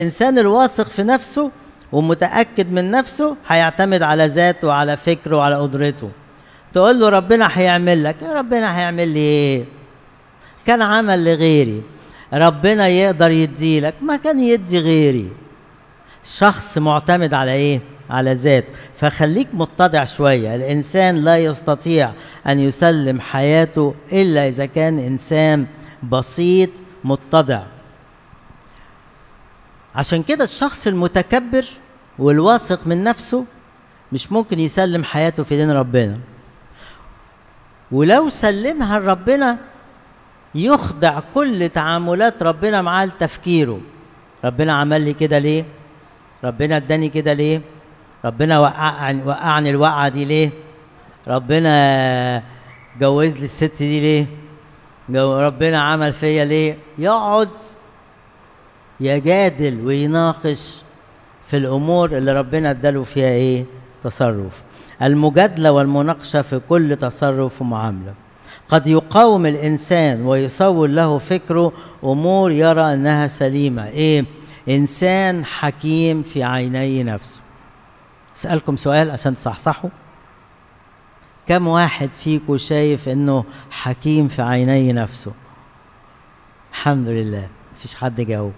الانسان الواثق في نفسه ومتاكد من نفسه هيعتمد على ذاته وعلى فكره وعلى قدرته تقول له ربنا هيعمل لك يا ربنا هيعمل لي ايه كان عمل لغيري ربنا يقدر يديلك ما كان يدي غيري شخص معتمد على ايه على ذاته فخليك متضع شويه الانسان لا يستطيع ان يسلم حياته الا اذا كان انسان بسيط متضع عشان كده الشخص المتكبر والواثق من نفسه مش ممكن يسلم حياته في دين ربنا ولو سلمها لربنا يخضع كل تعاملات ربنا معاه لتفكيره ربنا عمل لي كده ليه ربنا اداني كده ليه ربنا وقعني وقعني الوقعه دي ليه ربنا جوز لي الست دي ليه جو ربنا عمل فيا ليه يقعد يجادل ويناقش في الامور اللي ربنا اداله فيها ايه تصرف المجادله والمناقشه في كل تصرف ومعامله قد يقاوم الانسان ويصور له فكره امور يرى انها سليمه ايه انسان حكيم في عيني نفسه اسالكم سؤال عشان تصحصحوا كم واحد فيكم شايف انه حكيم في عيني نفسه الحمد لله مفيش حد جاوب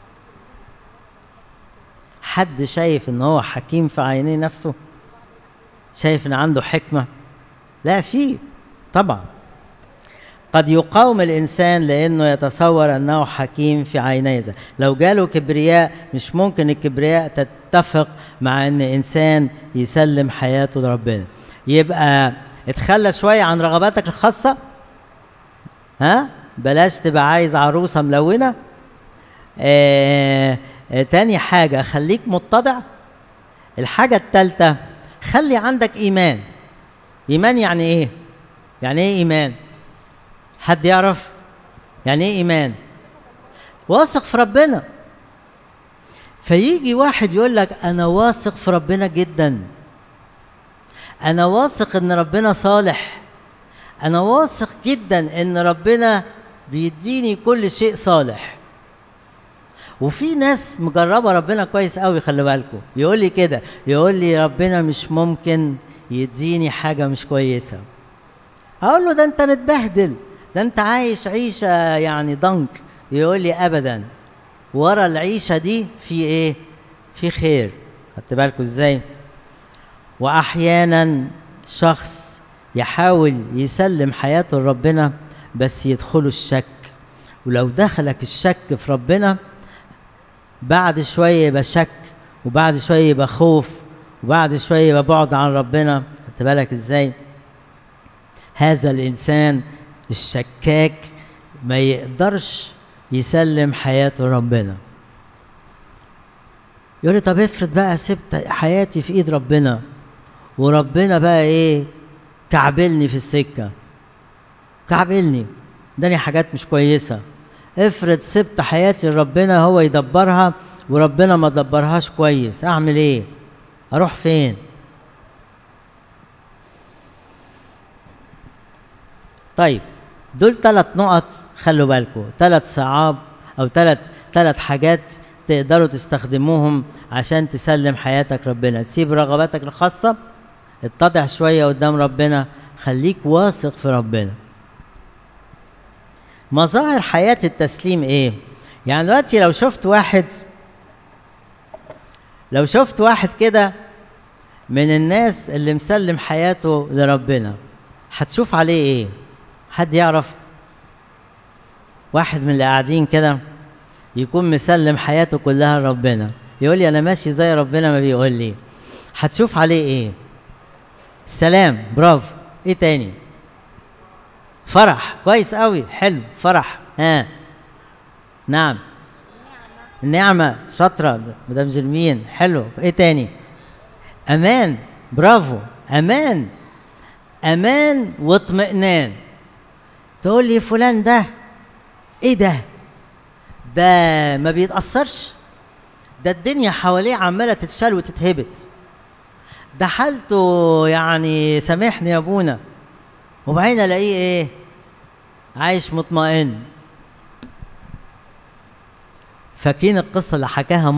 حد شايف ان هو حكيم في عيني نفسه شايف ان عنده حكمه لا في طبعا قد يقاوم الانسان لانه يتصور انه حكيم في عيني ذاته لو جاله كبرياء مش ممكن الكبرياء تتفق مع ان انسان يسلم حياته لربنا يبقى اتخلى شويه عن رغباتك الخاصه ها بلاش تبقى عايز عروسه ملونه آه آه تاني حاجه خليك متضع الحاجه الثالثه خلي عندك ايمان ايمان يعني ايه يعني ايه ايمان حد يعرف يعني ايه ايمان واثق في ربنا فيجي واحد يقول لك انا واثق في ربنا جدا انا واثق ان ربنا صالح انا واثق جدا ان ربنا بيديني كل شيء صالح وفي ناس مجربه ربنا كويس قوي خلي بالكم يقول لي كده يقول لي ربنا مش ممكن يديني حاجه مش كويسه هقول له ده انت متبهدل ده انت عايش عيشه يعني ضنك يقول لي ابدا ورا العيشه دي في ايه في خير خدت بالكم ازاي واحيانا شخص يحاول يسلم حياته لربنا بس يدخله الشك ولو دخلك الشك في ربنا بعد شويه يبقى شك وبعد شويه يبقى خوف وبعد شويه يبقى بعد عن ربنا خدت بالك ازاي هذا الانسان الشكاك ما يقدرش يسلم حياته لربنا يقول لي طب افرض بقى سبت حياتي في ايد ربنا وربنا بقى ايه كعبلني في السكه كعبلني اداني حاجات مش كويسه افرض سبت حياتي لربنا هو يدبرها وربنا ما دبرهاش كويس اعمل ايه اروح فين طيب دول ثلاث نقط خلوا بالكم ثلاث صعاب او ثلاث ثلاث حاجات تقدروا تستخدموهم عشان تسلم حياتك ربنا سيب رغباتك الخاصة اتضع شوية قدام ربنا خليك واثق في ربنا مظاهر حياة التسليم ايه يعني دلوقتي لو شفت واحد لو شفت واحد كده من الناس اللي مسلم حياته لربنا هتشوف عليه ايه حد يعرف واحد من اللي قاعدين كده يكون مسلم حياته كلها لربنا يقول لي انا ماشي زي ربنا ما بيقول لي هتشوف عليه ايه سلام برافو ايه تاني فرح كويس قوي حلو فرح ها نعم النعمة شاطرة مدام جرمين حلو ايه تاني امان برافو امان امان واطمئنان تقول لي فلان ده ايه ده ده ما بيتأثرش ده الدنيا حواليه عمالة تتشال وتتهبط ده حالته يعني سامحني يا ابونا وبعدين الاقيه ايه عايش مطمئن فاكرين القصه اللي حكاها